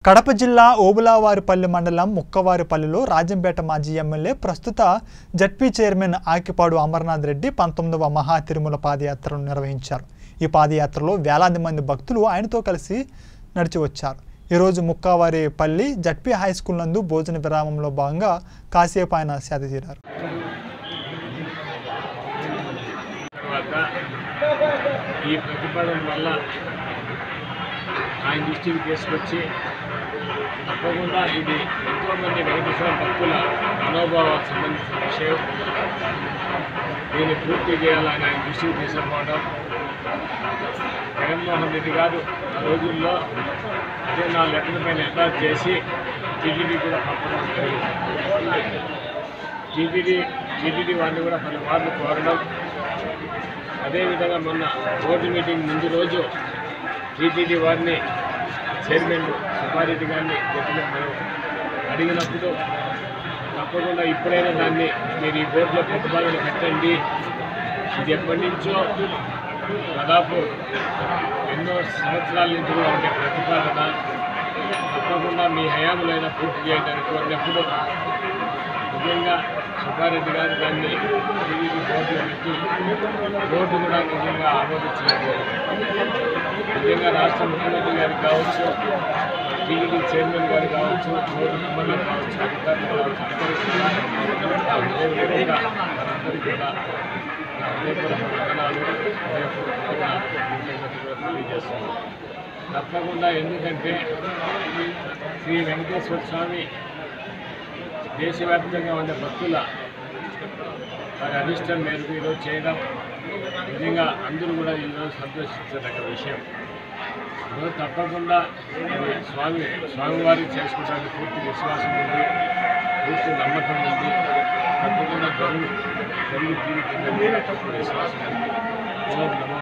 కడప జిల్లా ఓబులావారిపల్లి మండలం ముక్కవారిపల్లిలో రాజంపేట మాజీ ఎమ్మెల్యే ప్రస్తుత జడ్పీ చైర్మన్ ఆకిపాడు అమర్నాథ్ రెడ్డి పంతొమ్మిదవ మహా తిరుమల పాదయాత్రను నిర్వహించారు ఈ పాదయాత్రలో వేలాది మంది భక్తులు ఆయనతో కలిసి నడిచి వచ్చారు ఈరోజు ముక్కవారిపల్లి జడ్పీ హై స్కూల్ నందు భోజన విరామంలో భాగంగా కాసేపు ఆయన సేద తీరారు తర్వాత ఈ ప్రతిపాదన వల్ల ఆయన దృష్టికి తీసుకొచ్చి తప్పకుండా ఇది ఎంతోమంది వెంకటేశ్వర భక్తుల మనోభావాలకు సంబంధించిన విషయం దీన్ని పూర్తి చేయాలని ఆయన దృష్టికి తీసుకుపోవడం జగన్మోహన్ రెడ్డి గారు ఆ రోజుల్లో అదే నా లెటర్ పైన అటాచ్ చేసి టీటీడీ కూడా పంపడం జరిగింది టీటీడీ టీటీడీ వారిని కూడా పలుమార్లు కోరడం అదేవిధంగా మొన్న బోర్డు మీటింగ్ ముందు రోజు టీటీడీ వారిని చైర్మన్ సుబ్బారెడ్డి గారిని చెప్పిన మనం అడిగినప్పుడు తప్పకుండా ఇప్పుడైనా దాన్ని మీరు ఈ బోర్డులో ప్రతిపాదన పెట్టండి ఇది ఎప్పటి నుంచో దాదాపు ఎన్నో సంవత్సరాల నుంచి కూడా ఉండే ప్రతిపాదన తప్పకుండా మీ హయాంలో పూర్తి చేయడానికి కోరినప్పుడు నిజంగా సుబ్బారెడ్డి గారు దాన్ని టీవీ బోర్డులో పెట్టి బోర్డు కూడా నిజంగా ఆమోదించలేదు నిజంగా రాష్ట్ర ముఖ్యమంత్రి గారికి కావచ్చు టీవీ చైర్మన్ గారు కావచ్చు బోర్డు మెంబర్లు కావచ్చు అధికారులు కావచ్చు అందరూ కూడా హృదయపూర్వకంగా మనందరికీ కూడా నా హృదయపూర్వక వందనాలు హృదయపూర్వకంగా కృతజ్ఞతలు కూడా తెలియజేస్తున్నాను తప్పకుండా ఎందుకంటే శ్రీ వెంకటేశ్వర స్వామి దేశవ్యాప్తంగా ఉండే భక్తుల వారి అభిష్టం మేరకు ఈరోజు చేయడం నిజంగా అందరూ కూడా ఈరోజు సంతోషించదగ్గ విషయం ఈరోజు తప్పకుండా ఇది స్వామి స్వామివారికి చేసుకుంటానికి పూర్తి విశ్వాసం ఉంది పూర్తి నమ్మకం ఉంది తప్పకుండా జరుగు జరుగు జీవితంలో విశ్వాసం ఉంది ఓం నమో